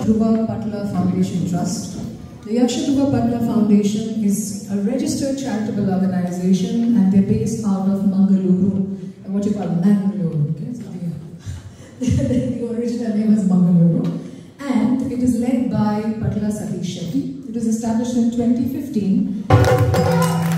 Dhruva Patla Foundation Trust. The Yaksha Dhruva Patla Foundation is a registered charitable organization and they're based out of Mangaluru, what you call Mangaluru. Okay? So the, the original name is Mangaluru. And it is led by Patla Satish Shetty. It was established in 2015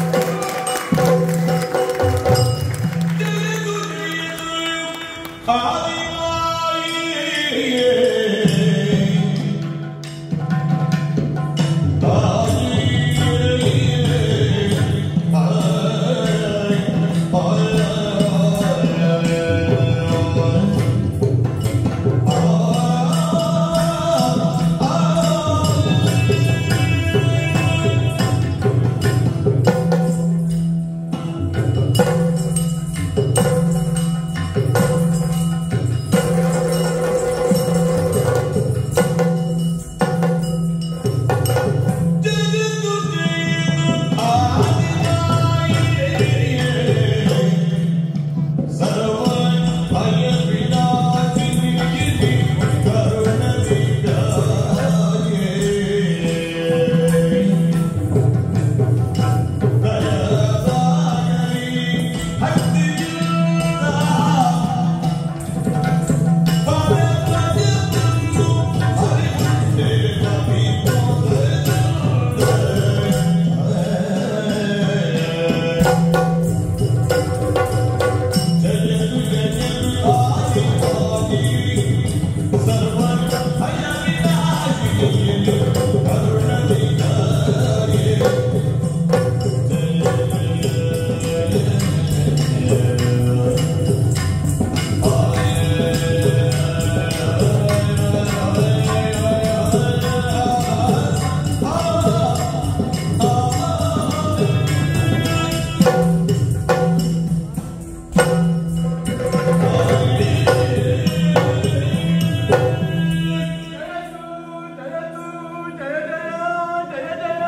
ಜಯತು ಜಯತು ಜಯ ಜಯ ಜಯ ಜಯ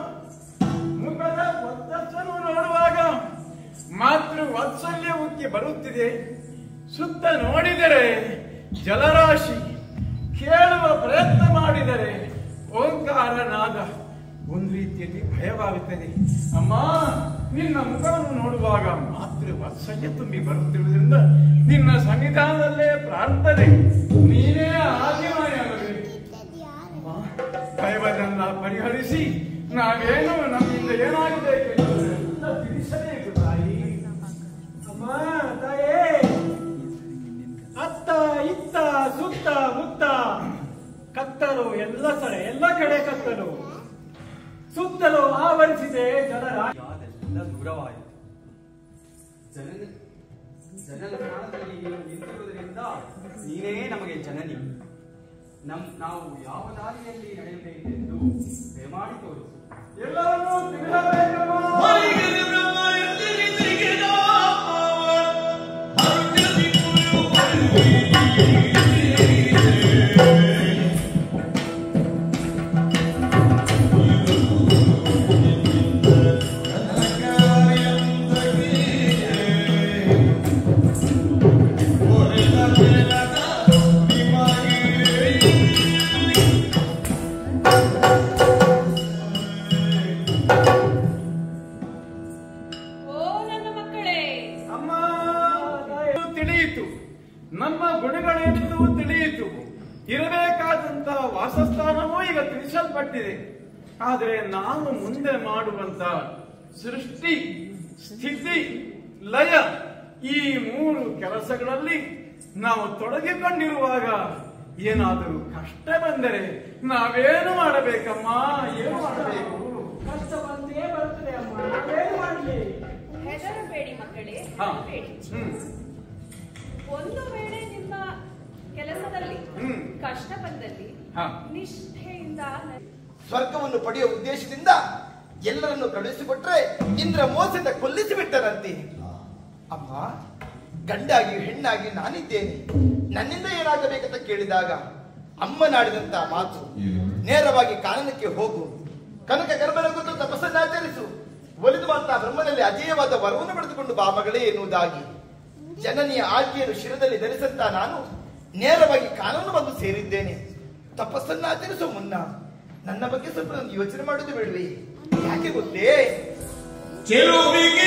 ಮುಖದ ಒತ್ತನ್ನು ನೋಡುವಾಗ ಮಾತೃ ವಾತ್ಸಲ್ಯ ಉಕ್ಕಿ ಬರುತ್ತಿದೆ ಸುತ್ತ ನೋಡಿದರೆ ಜಲರಾಶಿ ಕೇಳುವ ಪ್ರಯತ್ನ ಮಾಡಿದರೆ ಓಂಕಾರನಾದ ಒಂದು ರೀತಿಯಲ್ಲಿ ಭಯವಾಗುತ್ತದೆ ಅಮ್ಮ ನಿನ್ನ ಮುಖವನ್ನು ನೋಡುವಾಗ ಮಾತೃ ವಾತ್ಸಲ್ಯ ತುಂಬಿ ಬರುತ್ತಿರುವುದರಿಂದ ನಿನ್ನ ಸನ್ನಿಧಾನದಲ್ಲೇ ಪ್ರಾರ್ಥನೆ ನೀನೇ ಆದಿಮಾಯಾಗಬೇಕು ಅಮ್ಮ, ಭಯವನ್ನೆಲ್ಲ ಪರಿಹರಿಸಿ ನಾವೇನು ನಮ್ಮಿಂದ ಏನಾಗಿದೆ ಎಲ್ಲ ತಿಳಿಸಬೇಕು ತಾಯಿ ಅಮ್ಮ ತಾಯೇ ಅತ್ತ ಇತ್ತ ಸುತ್ತ ಮುತ್ತ ಕತ್ತಲು ಎಲ್ಲ ಕಡೆ ಎಲ್ಲ ಕಡೆ ಕತ್ತಲು ಸುತ್ತಲೂ ಆವರಿಸಿದೆ ಜನರ ಯಾದೆಲ್ಲ ದೂರವಾಯಿತು ಜನನ ಜನನ ಸ್ಥಾನದಲ್ಲಿ ನೀನು ನಿಂತಿರುವುದರಿಂದ ನೀನೇ ನಮಗೆ ಜನನಿ ನಮ್ ನಾವು ಯಾವ ದಾರಿಯಲ್ಲಿ ನಡೆಯಬೇಕೆಂದು ದಯಮಾಡಿ ತೋರಿಸು ಎಲ್ಲರನ್ನೂ ತಿಳಿಸಬೇಕಮ್ಮ. ಓ ನನ್ನ ಮಕ್ಕಳೇ ಅಮ್ಮ ತಾಯಿ, ತಿಳಿಯಿತು ನಮ್ಮ ಗುಣಗಳೆಂದು ತಿಳಿಯಿತು ಇರಬೇಕಾದಂತ ವಾಸಸ್ಥಾನವೂ ಈಗ ತಿಳಿಸಲ್ಪಟ್ಟಿದೆ ಆದರೆ ನಾವು ಮುಂದೆ ಮಾಡುವಂತ ಸೃಷ್ಟಿ ಸ್ಥಿತಿ ಲಯ ಈ ಮೂರು ಕೆಲಸಗಳಲ್ಲಿ ನಾವು ತೊಡಗಿಕೊಂಡಿರುವಾಗ ಏನಾದರೂ ಕಷ್ಟ ಬಂದರೆ ನಾವೇನು ಮಾಡಬೇಕಮ್ಮ ಏನು ಮಾಡಬೇಕು ಕಷ್ಟ ಬಂದೇ ಬರ್ತದೆ ಅಮ್ಮ ನಾವೇನು ಮಾಡಲಿ ಹೆದರಬೇಡಿ ಮಕ್ಕಳೇ ಹಾ ಹೆದರಬೇಡಿ ಹ್ಮ್ ಒಂದು ವೇಳೆ ನಿಮ್ಮ ಕೆಲಸದಲ್ಲಿ ಹ್ಮ್. ಕಷ್ಟ ಬಂದಲ್ಲಿ ಹಾ. ನಿಷ್ಠೆಯಿಂದ ನ- ಸ್ವರ್ಗವನ್ನು ಪಡೆಯುವ ಉದ್ದೇಶದಿಂದ ಎಲ್ಲರನ್ನು ಕಳುಹಿಸಿಕೊಟ್ರೆ ಇಂದ್ರ ಮೋಸದ ಕೊಲ್ಲಿಸಿ ಬಿಟ್ಟರಂತೆ ಅಮ್ಮ ಗಂಡಾಗಿ ಹೆಣ್ಣಾಗಿ ನಾನಿದ್ದೇನೆ ನನ್ನಿಂದ ಏನಾಗಬೇಕಂತ ಕೇಳಿದಾಗ ಅಮ್ಮ ನಾಡಿದಂತ ಮಾತು ನೇರವಾಗಿ ಕಾನನಕ್ಕೆ ಹೋಗು ಕನಕ ಗರ್ಭನ ಕುರಿತು ತಪಸ್ಸನ್ನಾಚರಿಸು ಒಲಿದು ಮಾತಾ ಬ್ರಹ್ಮನಲ್ಲಿ ಅಜೇಯವಾದ ವರವನ್ನು ಪಡೆದುಕೊಂಡು ಬಾ ಮಗಳೇ ಎನ್ನುವುದಾಗಿ ಜನನಿಯ ಆಜ್ಞೆಯನ್ನು ಶಿರದಲ್ಲಿ ಧರಿಸಂತ ನಾನು ನೇರವಾಗಿ ಕಾನೂನು ಬಂದು ಸೇರಿದ್ದೇನೆ ತಪಸ್ಸನ್ನ ಆಚರಿಸೋ ಮುನ್ನ ನನ್ನ ಬಗ್ಗೆ ಸ್ವಲ್ಪ ನಾನು ಯೋಚನೆ ಮಾಡೋದು ಬೇಡವೆ ಯಾಕೆ ಗೊತ್ತೇ ಚೆಲುವಿಗೆ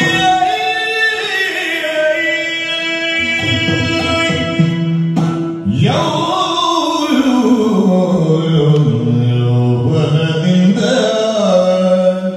ಯೌವನದಿಂದ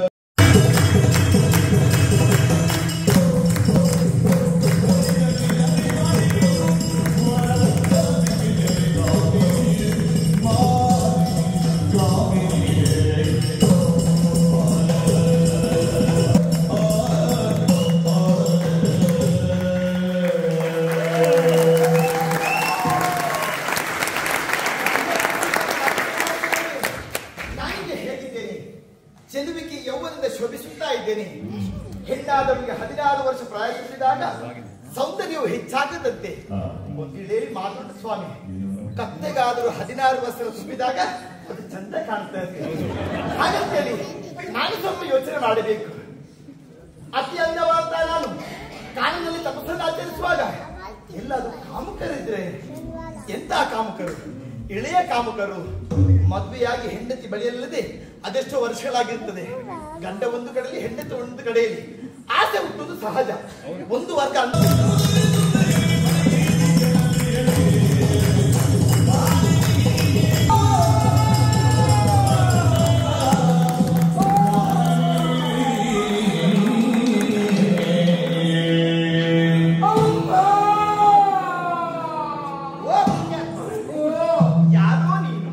ನಾನೀಗ ಹೇಗಿದ್ದೇನೆ ಚೆಲುವಿಗೆ ಯೌವನದಿಂದ ಶೋಭಿಸುತ್ತಾ ಇದ್ದೇನೆ ಹೆಣ್ಣಾದವನಿಗೆ ಹದಿನಾರು ವರ್ಷ ಪ್ರಾಯ ತುಂಬಿದಾಗ ಸೌಂದರ್ಯವು ಹೆಚ್ಚಾಗದಂತೆ ಒಂದಿಳೇ ಮಾತುಂಟು ಸ್ವಾಮಿ ಕತ್ತೆಗಾದರೂ ಹದಿನಾರು ವರ್ಷ ತುಂಬಿದಾಗ ಅದು ಚಂದ ಕಾಣ್ತದೆ ಹಾಗಂತೇಳಿ ನಾನು ಸ್ವಲ್ಪ ಯೋಚನೆ ಮಾಡಬೇಕು ಅತಿ ಅಂದವಾದ ನಾನು ಕಾಡಿನಲ್ಲಿ ತಪಸ್ಸನ್ನು ಆಚರಿಸುವಾಗ ಎಲ್ಲಾದ್ರೂ ಕಾಮುಕರಿದ್ರೆ ಎಂತ ಕಾಮುಕರು ಇಳೆಯ ಕಾಮುಕರು ಮದುವೆಯಾಗಿ ಹೆಂಡತಿ ಬಳಿಯಲ್ಲದೆ ಅದೆಷ್ಟೋ ವರ್ಷಗಳಾಗಿರ್ತದೆ ಗಂಡ ಒಂದು ಕಡೆಯಲ್ಲಿ ಹೆಂಡತಿ ಒಂದು ಕಡೆಯಲ್ಲಿ ಆಸೆ ಹುಟ್ಟುವುದು ಸಹಜ ಒಂದು ವರ್ಗ ಅಂತ ಓ, ಯಾರೋ ನೀನು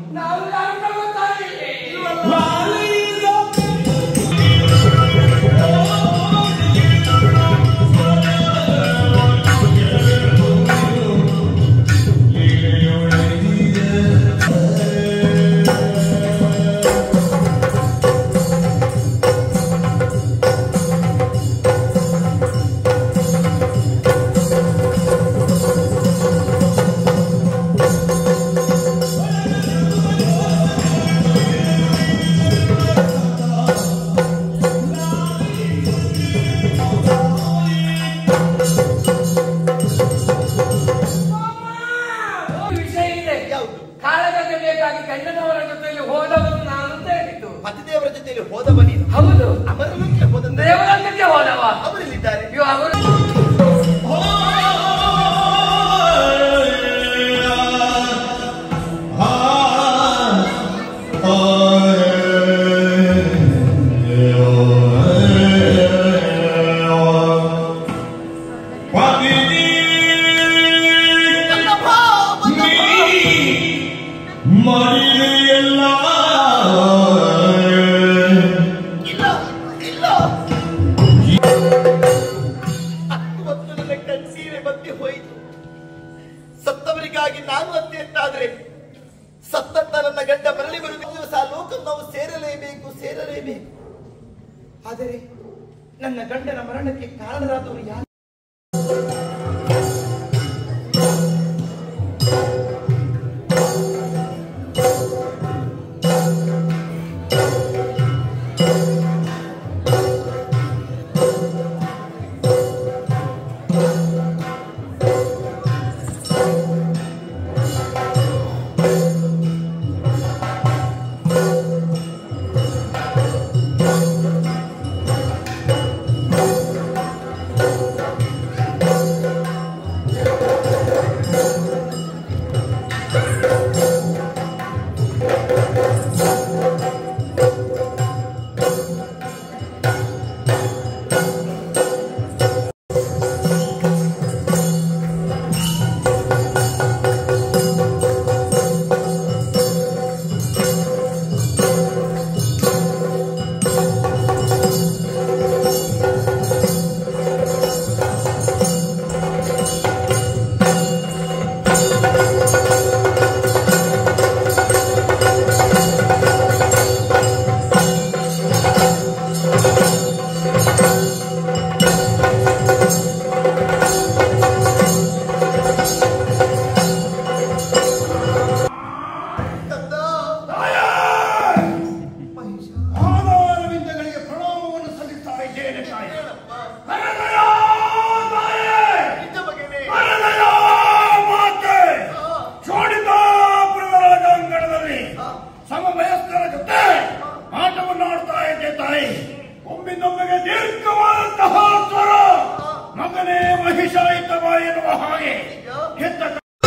ವಿಷಯ ಇದೆ ಯಾವುದು ಕಾಳಗಕ್ಕೆ ಬೇಕಾಗಿ ಗಂಡನವರ ಜೊತೆಯಲ್ಲಿ ಹೋದವನು ನಾನು ಅಂತ ಹೇಳಿದ್ದು ಪತಿದೇವರ ಜೊತೆಯಲ್ಲಿ ಹೋದವ ನೀನು ಹೌದು ಅವರಲ್ಲೇ ಹೋದ ದೇವರಂಗಕ್ಕೆ ಹೋದವ ಅವರಲ್ಲಿದ್ದಾರೆ ಅಯ್ಯೋ ಅವರು ಮರಿಯಲ್ಲ ಇಲ್ಲ ಇಲ್ಲ ಹತ್ತು ಹೊತ್ತು ನನ್ನ ಕಣ್ಣೀರೇ ಬತ್ತಿ ಹೋಯಿತು ಸತ್ತವರಿಗಾಗಿ ನಾನು ಅತ್ಯಂತಾದ್ರೆ ಸತ್ತಂತ ನನ್ನ ಗಂಡ ಮರಳಿ ಬರುವ ದಿವಸ ಆ ಲೋಕ ನಾವು ಸೇರಲೇಬೇಕು ಸೇರಲೇಬೇಕು ಆದರೆ ನನ್ನ ಗಂಡನ ಮರಣಕ್ಕೆ ಕಾರಣರಾದವರು ಯಾರು ಆಧಾರವಿಂದಗಳಿಗೆ ಪ್ರಣಾಮವನ್ನು ಸಲ್ಲಿಸ್ತಾ ಇದ್ದೇನೆ ತಾಯಿ ಕನ್ನಡಯ ತಾಯೇ! ನಿಜ ಮಗನೇ ಕನ್ನಡಯ ಮಾತೆ! ಶೋಣಿತಾಪುರದ ರಾಜಾಂಗಣದಲ್ಲಿ ತಾಯಿ ಹೆತ್ತ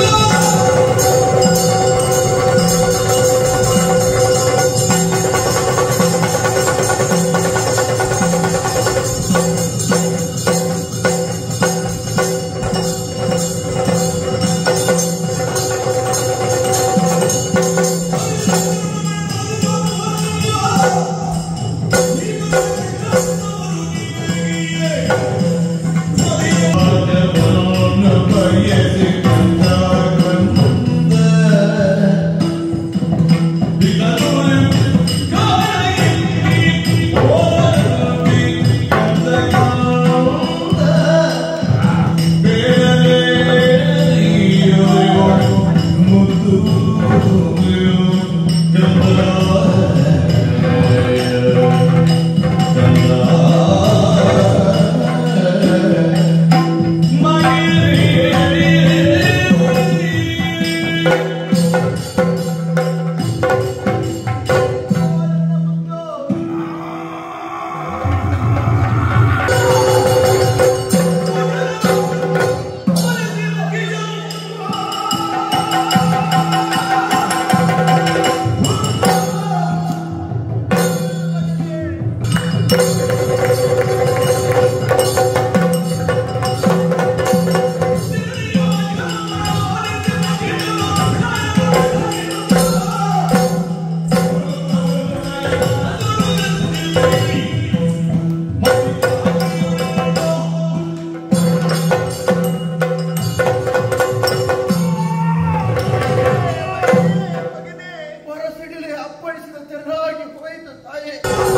ಹೊರಸಿಡಿಲಿ ಅಪ್ಪಳಿಸಿದ ತೆರನಾಗಿ ಹೋಯಿತು ತಾಯಿ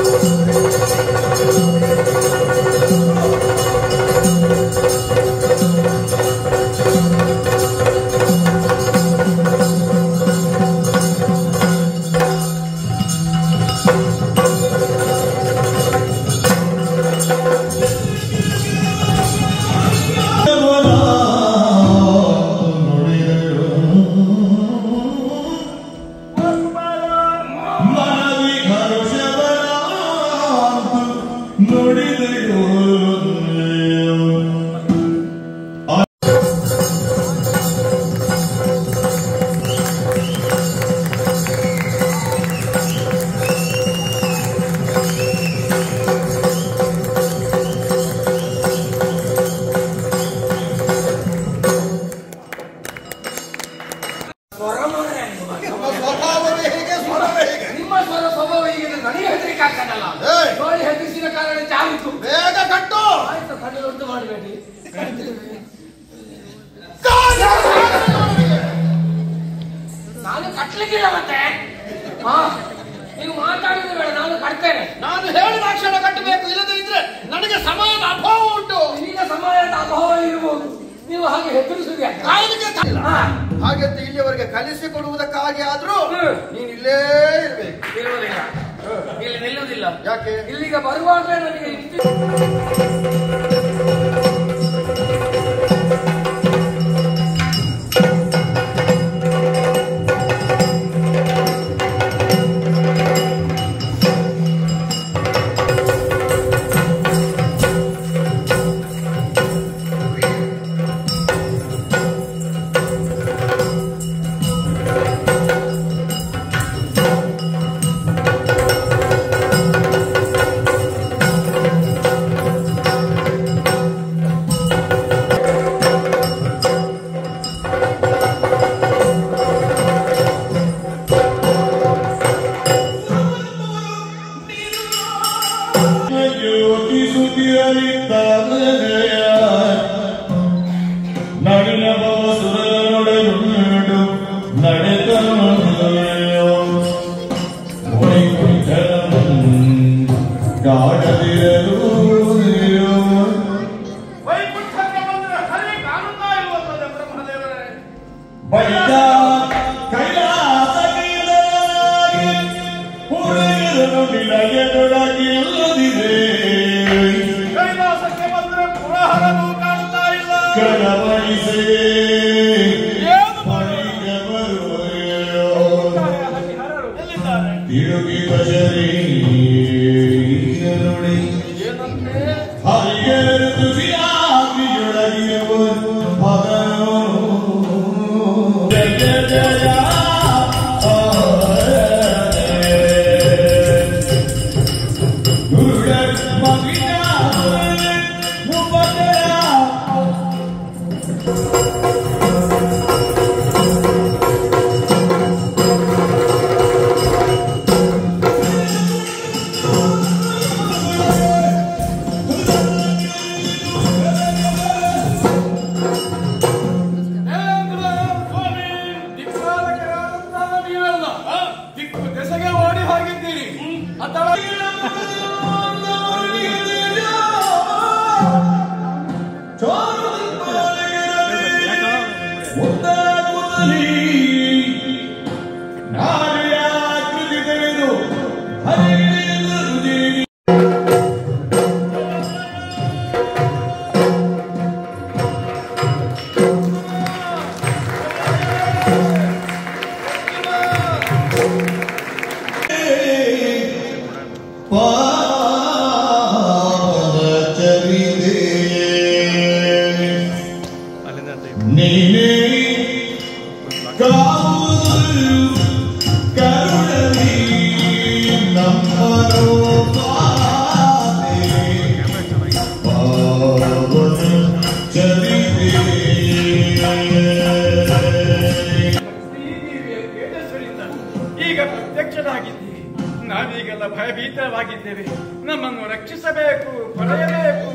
ಸ್ವರ ಮಾರ್ರೆ ನಿಮ್ಮ. ನಿಮ್ಮ ಸ್ವಭಾವವೇ ಹೇಗೆ ಸ್ವರವೇ ಹೇಗೆ ನಿಮ್ಮ ಸ್ವರ ಸ್ವಭಾವ ಈಗ ನನಗೆ ಹೆದರಿಕೆ ಆಗ್ತದಲ್ಲ ಏಯ್! ನೋಡಿ ಹೆದರಿಸಿದ ಕಾರಣ ಜಾರಿತು ಬೇಗ ಕಟ್ಟು ಆಯ್ತು ಕಣ್ಣು ಉಂಟು ಮಾಡಬೇಡಿ ನಾನು ಕಟ್ಲಿಕ್ಕಿಲ್ಲ ಮತ್ತೆ ಹಾ ನೀವು ಮಾತಾಡಿದ್ರೆ ಬೇಡ ನಾನು ಕಟ್ತೇನೆ ನಾನು ಹೇಳಿದ ಕ್ಷಣ ಕಟ್ಟಬೇಕು ಇಲ್ಲದೆ ಇದ್ರೆ ನನಗೆ ಸಮಯದ ಅಭಾವ ಉಂಟು ಈಗ ಸಮಯದ ಅಭಾವ ಇರಬಹುದು ನೀವು ಹಾಗೆ ಹೆದರಿಸುವುದು ಯಾಕೆ? ಕಾಯ್ಲಿಕ್ಕೆ ತ- ಹಾ, ಹಾಗಂತ ಇಲ್ಲಿಯವರೆಗೆ ಕಲಿಸಿಕೊಡುವುದಕ್ಕಾಗಿ ಆದ್ರೂ ಹ್ಮ್. ನೀನ್ ಇಲ್ಲೇ ಇರ್ಬೇಕು ಇರುವುದಿಲ್ಲ ಇಲ್ಲಿ ನಿಲ್ಲುವುದಿಲ್ಲ ಯಾಕೆ ಇಲ್ಲಿಗ ಬರುವಾಗಲೇ ನನಗೆ ಇಷ್ಟು ನಡಿನ ಭವ ಸುರನೊಡನುಂಡು ನಡೆದ ಕಾಡದಿರಲು ವೈಕುಂಠಕ್ಕೆ ಬಂದ್ರೆ ಹರಿ ಕಾಣುತ್ತಾ ಇರುವಂತದೆ ಬ್ರಹ್ಮದೇವರೇ ಬೈದ ಕೈಲಾಸಗಿರಲಾಗಿ ಹುಡುಗಿರನು ನಿಲಯದೊಳಗಿಲ್ಲದಿದೆ ಕೈಲಾಸಕ್ಕೆ ಬಂದ್ರೆ ಪುನಃ ಶ್ರೀದೇವಿಯ ತೇಜಸ್ವಿನಿಂದ ಈಗ ಪ್ರತ್ಯಕ್ಷರಾಗಿದ್ದೀವಿ ನಾವೀಗೆಲ್ಲ ಭಯಭೀತರಾಗಿದ್ದೇವೆ ನಮ್ಮನ್ನು ರಕ್ಷಿಸಬೇಕು ಪಡೆಯಬೇಕು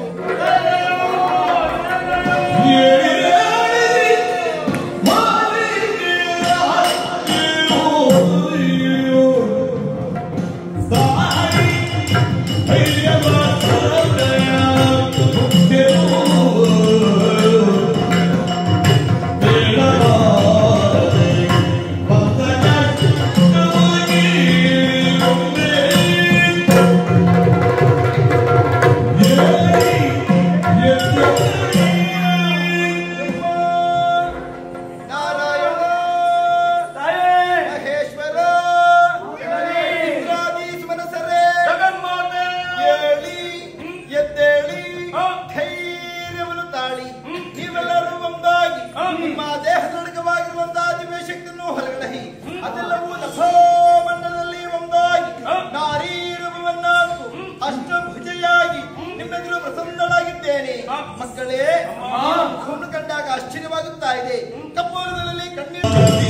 ನಾರಾಯಣ ತಾಯೇ ಮಹೇಶ್ವರ ಜನನಿ. ಇಂದ್ರಾದೀಶ ಮನಸರೇ ಜಗನ್ಮಾತೆ ಏಳಿ ಎದ್ದೇಳಿ ಹ. ಧೈರ್ಯವನ್ನು ತಾಳಿ ನೀವೆಲ್ಲರೂ ಒಂದಾಗಿ ನಿಮ್ಮ ದೇಹದೊಳಗವಾಗಿರುವಂತಹ ದಿವ್ಯ ಶಕ್ತಿಯನ್ನು ಹೊರಗಡೆ ಅದೆಲ್ಲವೂ ನಭೋಮಂಡಲದಲ್ಲಿ ಒಂದಾಗಿ ನಾರೀರೂಪವನ್ನಾಗಿ ಅಷ್ಟಭುಜೆಯಾಗಿ ನಿಮ್ಮೆದುರು ಪ್ರಸನ್ನಳಾಗಿದ್ದೇನೆ ಮಕ್ಕಳೇ ಮುಖವನ್ನು ಕಂಡಾಗ ಆಶ್ಚರ್ಯವಾಗುತ್ತಾ ಇದೆ ಕಪ್ಪೋಲದಲ್ಲಿ ಕಣ್ಣೀರು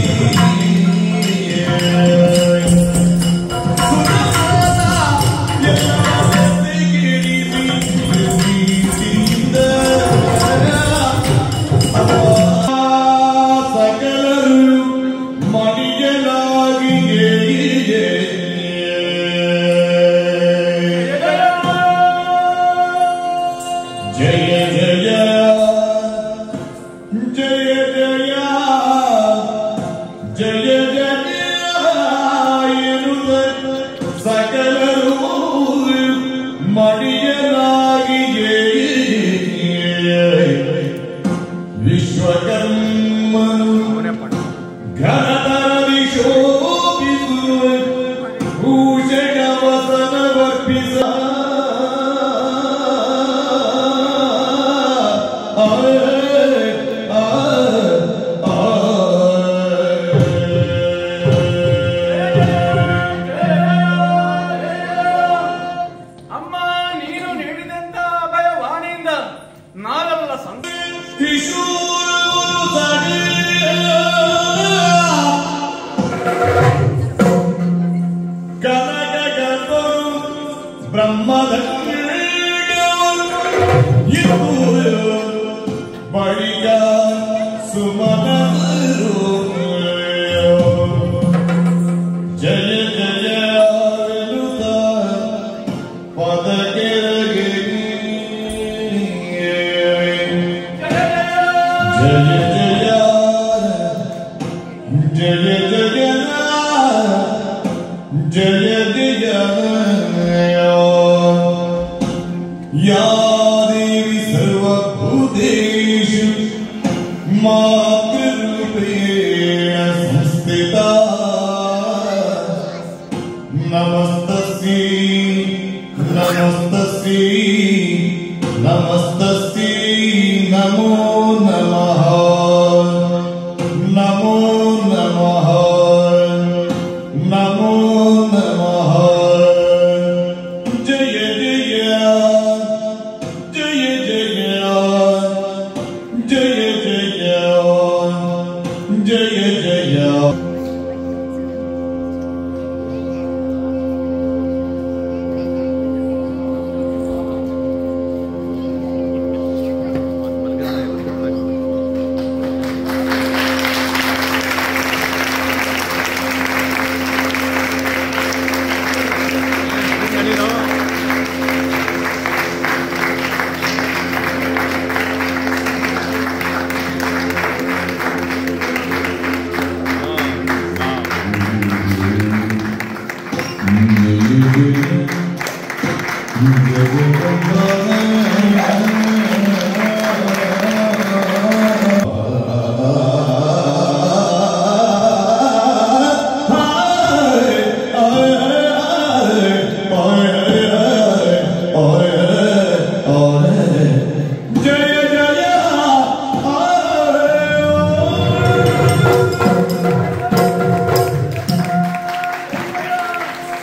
ಸಕಲರು ಮಣಿಯಲಾಗಿ ಜಯ ಜಯ ಜಯ ಜಯ ಜಯ ಜಯ ಎನ್ನುತ್ತ ಸಕಲರು ಮಣಿಯಲಾಗಿ ವಿಶ್ವಕರ್ಮನು ಘನತರದಿ ಶೋಭಿಸುವ ಭೂಷಣ ವಸನವರ್ಪಿಸ ಅಮ್ಮ ನೀನು ನೀಡಿದಂತ ಅಭಯವಾಣಿಯಿಂದ ನಾವೆಲ್ಲ ಸಂತ ಬಳಿಯ ಸುಮನ ಜಯ ಜಯ ಎನ್ನುತ್ತ ಪದಕೆರಗೆ ಜಯ ಜಯ ಜಯ ಜಯ ಜಯ ಜಯ या देवी सर्वभूतेषु मातृरूपेण संस्थिता नमस्तस्यै नमस्तस्यै नमस्तस्यै नमो नमः नमो नमः नमो नमः जय जय जय जय जय जय जय जय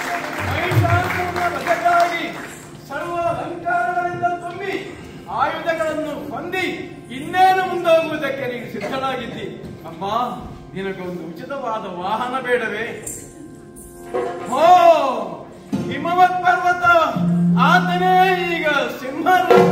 ಮಹಿಷಾಸುರನ ವಧೆಗಾಗಿ ಸರ್ವ ಅಲಂಕಾರಗಳಿಂದ ತುಂಬಿ ಆಯುಧ ಎರಡನ್ನು ಹೊಂದಿ ಇನ್ನೇನು ಮುಂದೋಗುವುದಕ್ಕೆ ನೀನು ಸಿದ್ಧನಾಗಿದ್ದಿ ಅಮ್ಮ ನಿನಗೊಂದು ಉಚಿತವಾದ ವಾಹನ ಬೇಡವೇ ಹೋ ಹಿಮವತ್ ಪರ್ವತ ಆತನೇ ಈಗ ಸಿಂಹ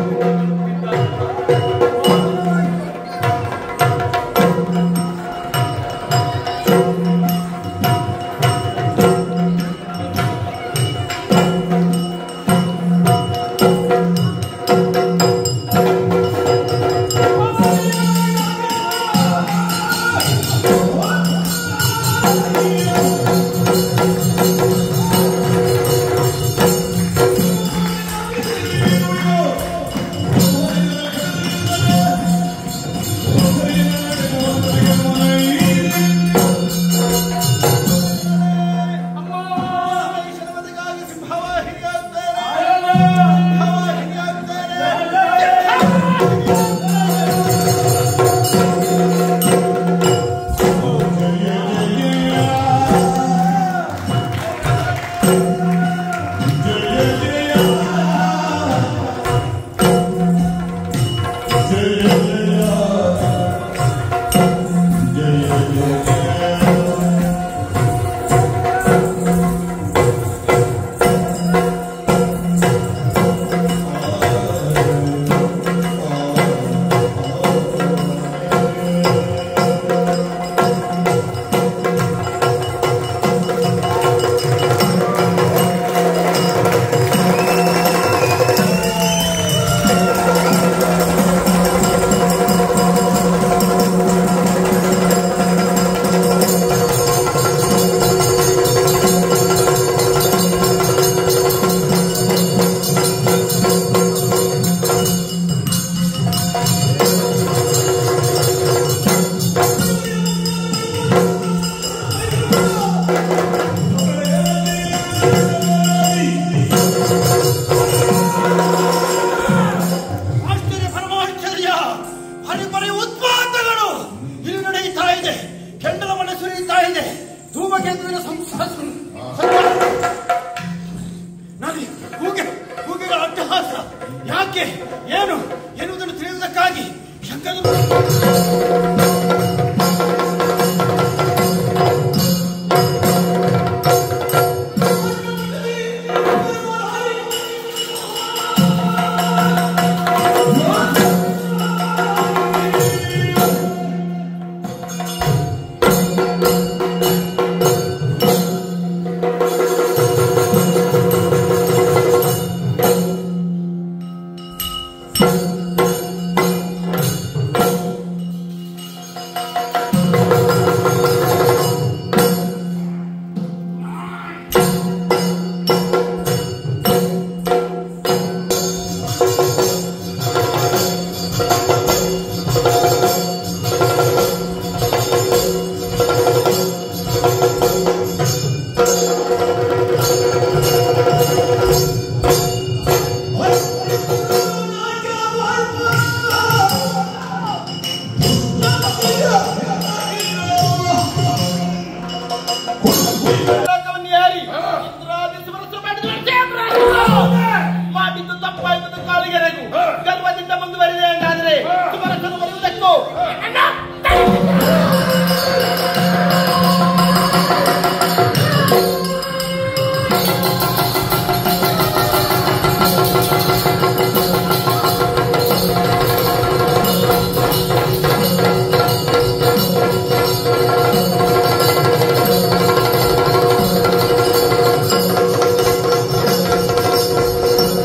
ವೈಷ್ಣವತೆಗಾಗಿ ಸಿಂಹವಾಹಿನಿಯಾಗ್ತೇನೆ. ಸಿಂಹವಾಹಿನಿಯಾಗ್ತೇನೆ. ಆಶ್ಚರ್ಯ ಪರಮಾಶ್ಚರ್ಯ ಹರಿಪರಿ ಉತ್ಪಾದಗಳು ಇಲ್ಲಿ ನಡೆಯುತ್ತಾ ಇದೆ ಕೆಂಡಲ ಮನೆ ಸುರಿಯುತ್ತಾ ಇದೆ ಧೂಮಕೇತುವಿನ ಸಂಸಾರ ನದಿ ಹೂಗೆ ಹೂಗೆಗಳ ಅಟ್ಟಹಾಸ ಯಾಕೆ ಏನು ಎನ್ನುವುದನ್ನು ತಿಳಿಯುವುದಕ್ಕಾಗಿ ಶಂಕರ ಮಾಡಿದ್ದು ತಪ್ಪಾಯ್ತದ ಕಾಲಿಗೆರೆಗೂ ಗರ್ವದಿಂದ ಮುಂದುವರಿದೆ ಎಂದಾದರೆ ಸುಮರಸನು ಬರುವುದಕ್ಕೂ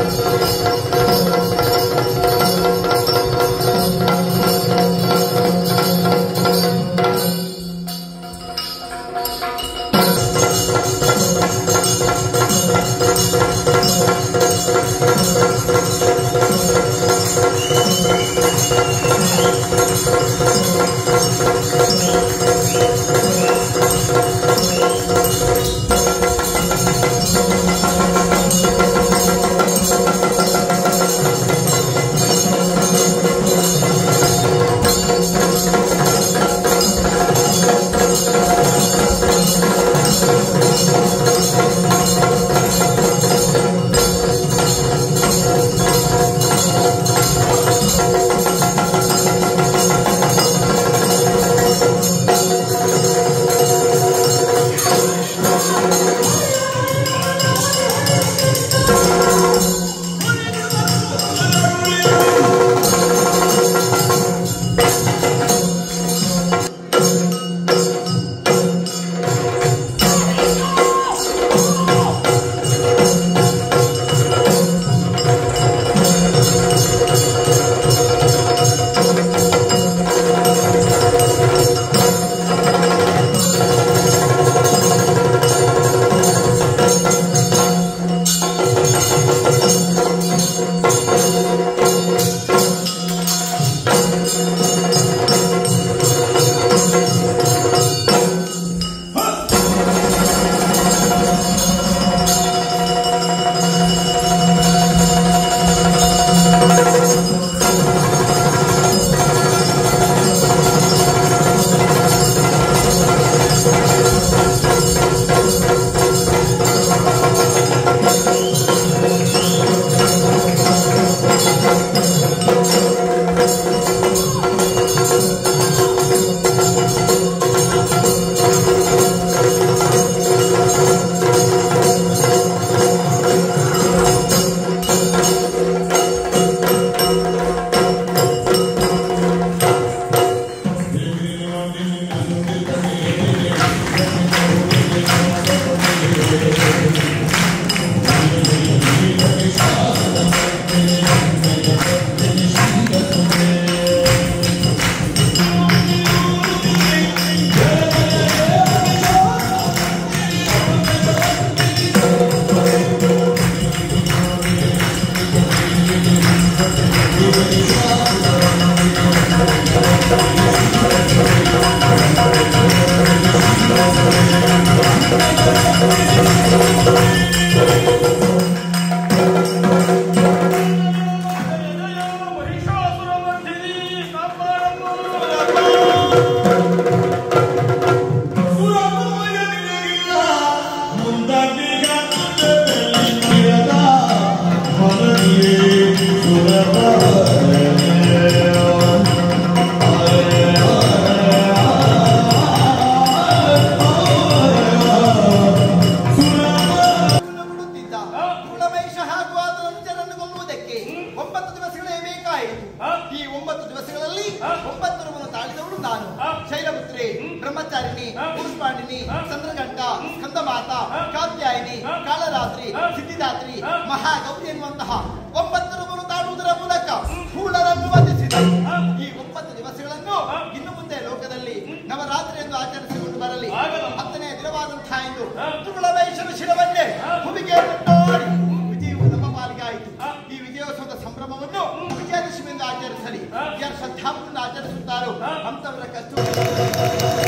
ಿ ಹಾ. ಈ ಒಂಬತ್ತು ದಿವಸಗಳಲ್ಲಿ ಹಾ. ಒಂಬತ್ತು ರೂಪವನ್ನು ತಾಳಿದವಳು ನಾನು ಹಾ. ಶೈಲಪುತ್ರಿ ಬ್ರಹ್ಮಚಾರಿಣಿ ಹಾ. ಪುಷ್ಪಾಣಿನಿ ಹಾ. ಚಂದ್ರಗಂಟ ಸ್ಕಂದಮಾತ ಹಾ. ಕಾತ್ಯಾಯಿನಿ ಹಾ. ಕಾಳರಾತ್ರಿ ಹಾ. ಸಿದ್ಧಿದಾತ್ರಿ ಹಾ. ಮಹಾಗೌರಿ ಎನ್ನುವಂತಹ ಒಂಬತ್ತು ರೂಪವನ್ನು ತಾಳುವುದರ ಮೂಲಕ ಹೂಳರನ್ನು ವಂದಿಸಿದ ಹಾ. ಈ ಒಂಬತ್ತು ದಿವಸಗಳನ್ನು ಹಾ. ಇನ್ನು ಮುಂದೆ ಲೋಕದಲ್ಲಿ ನವರಾತ್ರಿ ಎಂದು ಆಚರಿಸಿಕೊಂಡು ಬರಲಿ ಆಗಲ್ಲ. ಹತ್ತನೇ ದಿನವಾದಂತಹ ಇಂದು ಹಾ. ತುರುಳವೈಶ್ವರ ಶಿರವನ್ನೇ ಹಾ. ಭೂಮಿಗೆ ಮುಟ್ಟೋಡಿ ವಿಜಯವು ನಮ್ಮ ಪಾಲಿಗೆ ಆಯಿತು ಹಾ. ಈ ವಿಜಯೋತ್ಸವದ ಸಂಭ್ರಮವನ್ನು ವಿಜಯದಶಮಿಯಿಂದ ಆಚರಿಸಲಿ ಹಾ. ಯಾರು ಶ್ರದ್ಧಾವಂತದಿಂದ ಆಚರಿಸುತ್ತಾರೋ ಹಾ. ಅಂತವರ ಕಷ್ಟ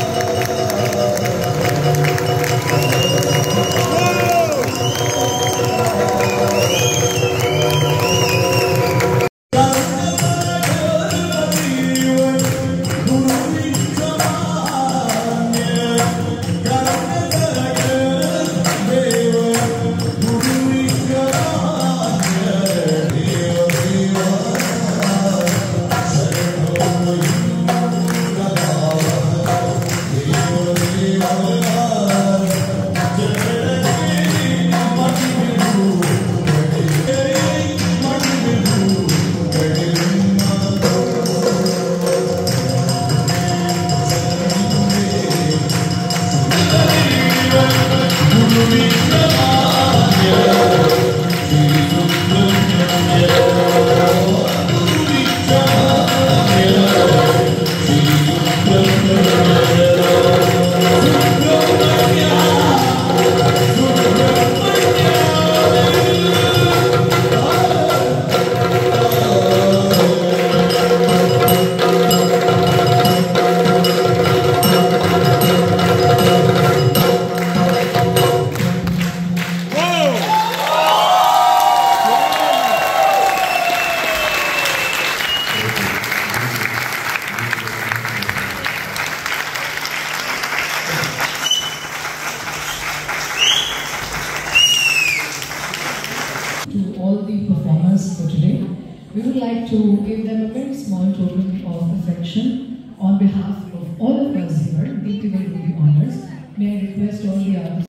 to all the performers for today. We would like to give them a very small token of affection on behalf of all of us here. Deepti will